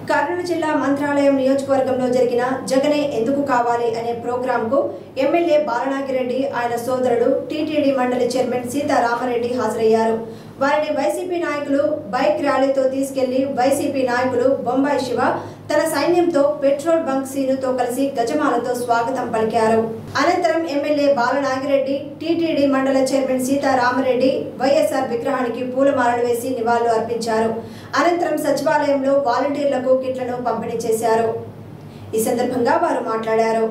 కర్నూలు జిల్లా మంత్రాలయం నియోజకవర్గంలో జరిగిన జగనే ఎందుకు కావాలి అనే ప్రోగ్రాంకు ఎమ్మెల్యే బాలనాగిరెడ్డి ఆయన సోదరుడు టీటీడీ మండలి చైర్మన్ సీతారామరెడ్డి హాజరయ్యారు వారిని వైసీపీ నాయకులు బైక్ ర్యాలీతో తీసుకెళ్లి వైసీపీ నాయకులు బొంబాయి శివ తన సైన్యంతో పెట్రోల్ బంక్ సీనుతో కలిసి గజమాలతో స్వాగతం పలికారు అనంతరం ఎమ్మెల్యే బాలనాగిరెడ్డి టీటీడీ మండల చైర్మన్ సీతారామరెడ్డి వైఎస్ఆర్ విగ్రహానికి పూలమాలలు వేసి నివాళులు అర్పించారు అనంతరం సచివాలయంలో వాలంటీర్లకు కిట్లను పంపిణీ చేశారు ఈ సందర్భంగా వారు మాట్లాడారు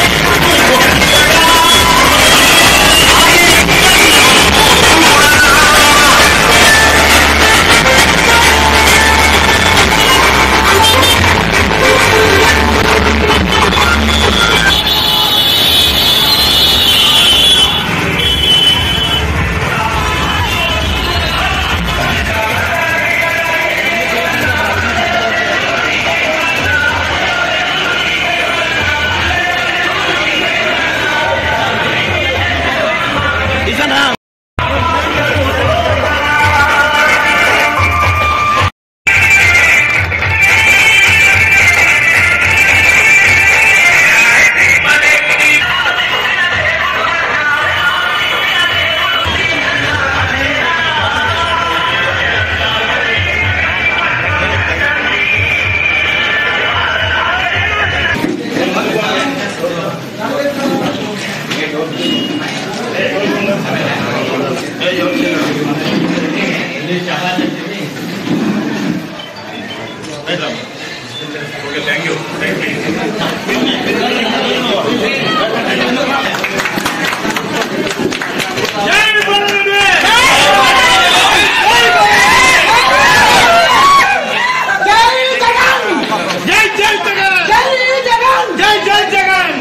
జై జై జగన్ జై జై జగన్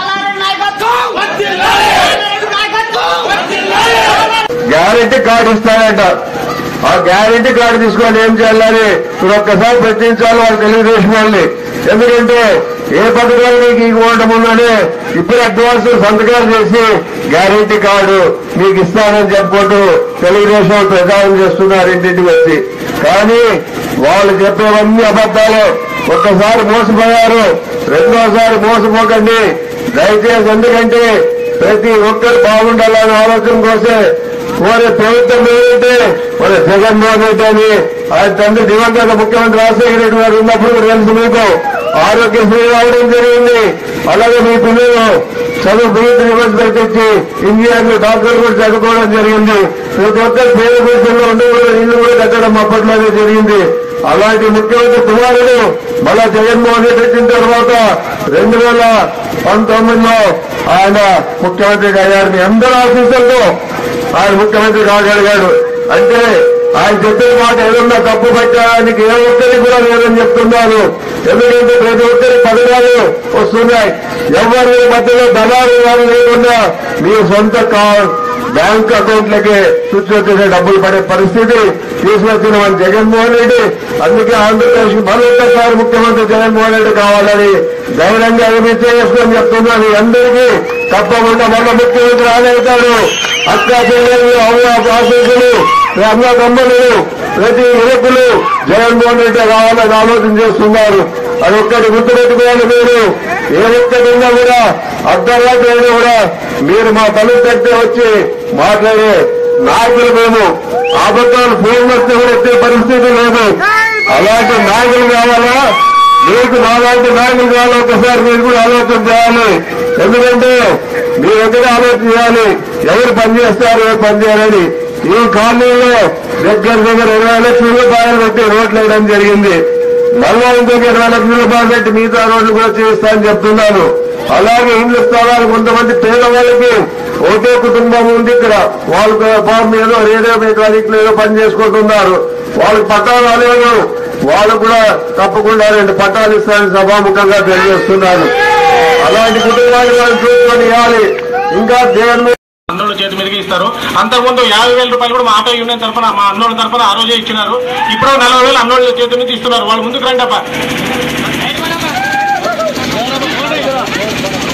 గ్యారెంటీ కార్డు ఇస్తారంట ఆ గ్యారెంటీ కార్డు తీసుకొని ఏం చేయాలని మీరు ఒక్కసారి ప్రశ్నించాలి వాళ్ళు తెలుగుదేశం వాళ్ళని ఎందుకంటే ఏ పథకాలు మీకు ఇవ్వడం ఉందని ఇప్పుడు అడ్వాన్స్ సంతకాలు చేసి గ్యారెంటీ కార్డు మీకు ఇస్తానని చెప్పుకుంటూ తెలుగుదేశం వాళ్ళు ప్రచారం చేస్తున్నారు ఇంటింటికి వచ్చి కానీ వాళ్ళు చెప్పేవన్నీ అబద్ధాలు ఒక్కసారి మోసపోయారు రెండోసారి మోసపోకండి దయచేసి ఎందుకంటే ప్రతి ఒక్కరు బాగుండాలనే ఆలోచన కోసే మరి ప్రభుత్వం ఏదంటే మరి జగన్మోహన్ రెడ్డి అని ఆయన తండ్రి దివంగత ముఖ్యమంత్రి రాజశేఖర రెడ్డి గారు ఉన్నప్పుడు కూడా తెలుసు మీకు ఆరోగ్యశ్రీ రావడం జరిగింది అలాగే మీ పిల్లలు చదువు పూర్తి నిబంధనలు తెచ్చి ఇంజనీర్లు డాక్టర్లు కూడా చదువుకోవడం జరిగింది ప్రతి ఒక్కరు పేద దేశంలో ఉండే కూడా ఇల్లు కూడా కట్టడం అప్పట్లోనే జరిగింది అలాంటి ముఖ్యమంత్రి కుమారుడు మళ్ళా జగన్మోహన్ రెడ్డి వచ్చిన తర్వాత రెండు వేల పంతొమ్మిదిలో ఆయన ముఖ్యమంత్రి అయ్యారు మీ అందరి ఆశీస్సులతో ఆయన ముఖ్యమంత్రి కాగలిగాడు అంటే ఆయన చెప్పిన మాట ఏదన్నా తప్పు పెట్టడానికి ఏ ఒక్కరికి కూడా లేదని చెప్తున్నారు ఎందుకంటే ప్రతి ఒక్కరి పథకాలు వస్తున్నాయి ఎవరి మధ్యలో దళాలు వాళ్ళు లేకుండా మీ సొంత కా- బ్యాంక్ అకౌంట్లకి చుట్టూ డబ్బులు పడే పరిస్థితి తీసుకొచ్చిన మన జగన్మోహన్ రెడ్డి అందుకే ఆంధ్రప్రదేశ్ మరొకసారి ముఖ్యమంత్రి జగన్మోహన్ రెడ్డి కావాలని ధైర్యంగా చేసుకొని చెప్తున్నాను మీ అందరికీ తప్పకుండా మన ముఖ్యమంత్రి ఆదవుతాడు అక్క చెల్లెలు అవ్వ ఆశీస్సులు మీ అన్న తమ్ముళ్ళు ప్రతి యువకులు జగన్మోహన్ రెడ్డి కావాలని ఆలోచన చేస్తున్నారు అది ఒక్కటి గుర్తుపెట్టుకోవాలి మీరు ఏ ఒక్కటి ఉన్నా కూడా అర్ధరాత్రి అయినా కూడా మీరు మా తల్లి తట్టే వచ్చి మాట్లాడే నాయకులు మేము అబద్ధాలు ఫోన్ వస్తే కూడా ఎత్తే పరిస్థితి లేదు అలాంటి నాయకులు కావాలా మీకు నాలాంటి నాయకులు కావాలా ఒకసారి మీరు కూడా ఆలోచన చేయాలి ఎందుకంటే మీరు ఒకటి ఆలోచన చేయాలి ఎవరు పని చేస్తారు ఎవరు పని చేయాలని ఈ కాలనీలో దగ్గర దగ్గర ఇరవై లక్షల రూపాయలు పెట్టి రోడ్లు వేయడం జరిగింది మళ్ళా ఇంకొక ఇరవై లక్షల రూపాయలు పెట్టి మిగతా రోడ్లు కూడా చేస్తానని చెప్తున్నాను అలాగే ఇండ్ల స్థలాలు కొంతమంది పేదవాళ్ళకి ఒకే కుటుంబం ఉంది ఇక్కడ వాళ్ళు ఫామ్ మీద రేడియో మెకానిక్ ఏదో పని చేసుకుంటున్నారు వాళ్ళకి పట్టాలు రాలేదు వాళ్ళు కూడా తప్పకుండా రెండు పట్టాలు ఇస్తారని సభాముఖంగా తెలియజేస్తున్నారు అలాంటి కుటుంబాన్ని వాళ్ళు చూసుకొని ఇవ్వాలి ఇంకా దేవుని అన్నోళ్ళ చేతి మీదకి ఇస్తారు అంతకుముందు యాభై వేల రూపాయలు కూడా మా ఆటో యూనియన్ తరఫున మా అన్నోళ్ళ తరఫున ఆ రోజే ఇచ్చినారు ఇప్పుడు నలభై వేలు అన్నోళ్ళ చేతి మీద ఇస్తున్నారు వాళ్ళు ముందుకు రండి అప్ప